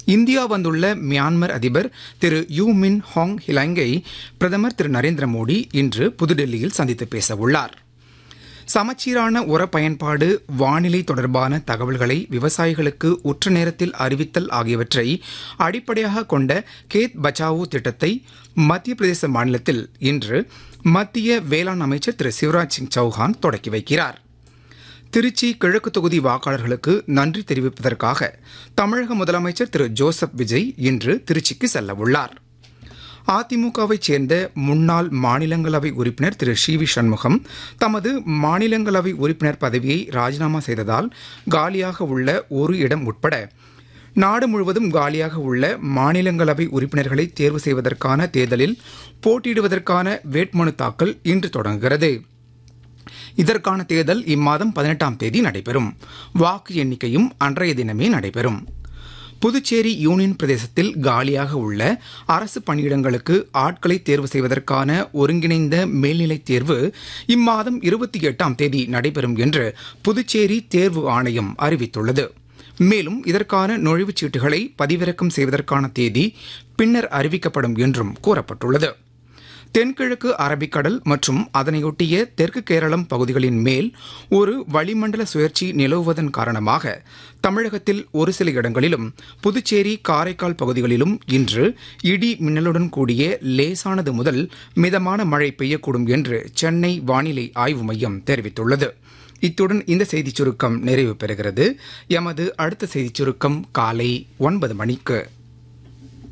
India வந்துள்ள Myanmar அதிபர் திரு you மின் ஹாங் ஹிலாங்கை பிரதமர் திரு நரேந்திர மோடி இன்று புதுடெல்லியில் சந்தித்து பேச உள்ளார் சமச்சீரான உர பயன்பாடு வானிலை தொடர்பான தகவல்களை விவசாயிகளுக்கு உற்ற நேரத்தில் அறிவித்தல் ஆகியவற்றை அடிப்படையாக கொண்ட கேத் பச்சாவோ திட்டத்தை மத்திய பிரதேச மாநிலத்தில் இன்று மத்திய வேளாண் அமைச்சர் திரு சிவராஜ் சிங் சௌஹான் தொடக்கி வைக்கிறார் திருச்சி கிழக்கு தொகுதி வாக்காளர்களுக்கு நன்றி தெரிவிப்பதற்காக தமிழக முதலமைச்சர் திரு ஜோசப் விஜய் இன்று திருச்சிக்கு செல்ல உள்ளார் அதிமுகவைச் சேர்ந்த முன்னாள் மாநிலங்களவை உறுப்பினர் திரு சி வி சண்முகம் தமது மாநிலங்களவை உறுப்பினர் பதவியை ராஜினாமா செய்ததால் காலியாக உள்ள ஒரு இடம் உட்பட நாடு முழுவதும் காலியாக உள்ள மாநிலங்களவை உறுப்பினர்களை தேர்வு செய்வதற்கான தேர்தலில் போட்டியிடுவதற்கான வேட்புமனு தாக்கல் இன்று தொடங்குகிறது இதற்கான தேர்தல் இம்மாதம் பதினெட்டாம் தேதி நடைபெறும் வாக்கு எண்ணிக்கையும் அன்றைய தினமே நடைபெறும் புதுச்சேரி யூனியன் பிரதேசத்தில் காலியாக உள்ள அரசு பணியிடங்களுக்கு ஆட்களை தேர்வு செய்வதற்கான ஒருங்கிணைந்த மேல்நிலைத் தேர்வு இம்மாதம் இருபத்தி எட்டாம் தேதி நடைபெறும் என்று புதுச்சேரி தேர்வு ஆணையம் அறிவித்துள்ளது மேலும் இதற்கான நுழைவுச் சீட்டுகளை பதிவிறக்கம் செய்வதற்கான தேதி பின்னர் அறிவிக்கப்படும் என்றும் கூறப்பட்டுள்ளது தென்கிழக்கு அரபிக்கடல் மற்றும் அதனையொட்டிய தெற்கு கேரளம் பகுதிகளின் மேல் ஒரு வளிமண்டல சுழற்சி நிலவுவதன் காரணமாக தமிழகத்தில் ஒரு சில இடங்களிலும் புதுச்சேரி காரைக்கால் பகுதிகளிலும் இன்று இடி மின்னலுடன் கூடிய லேசானது முதல் மிதமான மழை பெய்யக்கூடும் என்று சென்னை வானிலை ஆய்வு மையம் தெரிவித்துள்ளது இத்துடன் இந்த செய்திச் சுருக்கம் நிறைவு பெறுகிறது எமது அடுத்த செய்திச் சுருக்கம் காலை ஒன்பது மணிக்கு